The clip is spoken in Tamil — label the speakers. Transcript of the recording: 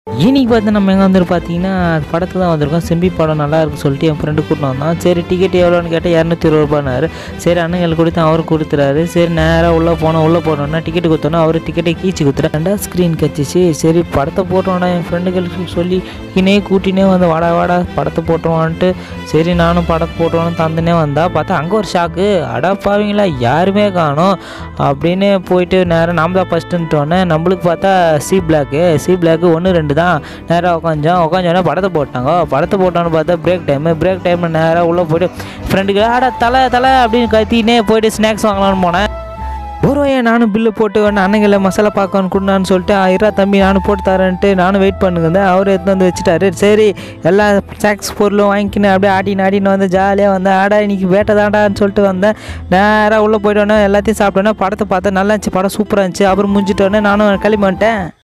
Speaker 1: இன்னைக்கு பார்த்து நம்ம எங்கே வந்துட்டு பார்த்தீங்கன்னா படத்துக்கு தான் வந்திருக்கோம் செம்பி படம் நல்லா இருக்கு சொல்லிட்டு என் ஃப்ரெண்டு கூட்டிட்டு வந்தான் சரி டிக்கெட் எவ்வளோன்னு கேட்டால் இரநூத்தி இருபது ரூபானாரு சரி அண்ணங்களுக்கு கொடுத்து அவரும் கொடுத்துறாரு சரி நேராக உள்ளே போனோம் உள்ளே போனோன்னா டிக்கெட் கொடுத்தோன்னா அவர் டிக்கெட்டை கீச்சு கொடுத்துரு ரெண்டாவது ஸ்க்ரீன் கச்சிச்சு சரி படத்தை போட்டோம்டா என் ஃப்ரெண்டுகளுக்கு சொல்லி கினே கூட்டினே வந்து வாடா வாடா படத்தை போட்டுருவான்ட்டு சரி நானும் படத்தை போட்டுருவான்னு தந்துனே வந்தா பார்த்தா அங்கே ஒரு ஷாக்கு அடா பாவீங்களா யாருமே காணோம் அப்படின்னு போயிட்டு நேராக நாம் தான் ஃபஸ்ட்டுன்ட்டோன்னே நம்மளுக்கு பார்த்தா சி பிளாக்கு சி பிளாக்கு ஒன்று ரெண்டு தான் நேராக உட்காந்தோம் உட்காந்தோடனே படத்தை போட்டாங்க படத்தை போட்டோன்னு பார்த்தா பிரேக் டைமு பிரேக் டைமில் நேராக உள்ளே போயிட்டு ஃப்ரெண்டுக்கு ஆடா தலை தலை அப்படின்னு கத்தினே போயிட்டு ஸ்நாக்ஸ் வாங்கலாம்னு போனேன் ஒரு வழியா நானும் பில்லு போட்டு வேணும் அண்ணங்களை மசாலா பார்க்கணும் கொடுனான்னு சொல்லிட்டு இரா தம்பி நானும் போட்டு தரேன்ட்டு நானும் வெயிட் பண்ணுங்க அவர் எடுத்து வந்து வச்சுட்டாரு சரி எல்லா ஸ்நாக்ஸ் பொருளும் வாங்கிக்கின்னு அப்படியே ஆடின்னு ஆடின்னு வந்து ஜாலியாக வந்தேன் ஆடா இன்னைக்கு வேட்டை தாண்டான்னு சொல்லிட்டு வந்தேன் நேராக உள்ளே போயிட்டோன்னே எல்லாத்தையும் சாப்பிட்டோன்னே படத்தை பார்த்தேன் நல்லா இருந்துச்சு படம் சூப்பராக இருந்துச்சு அப்புறம் முடிஞ்சிட்டோன்னே நானும் கிளம்பி வந்துட்டேன்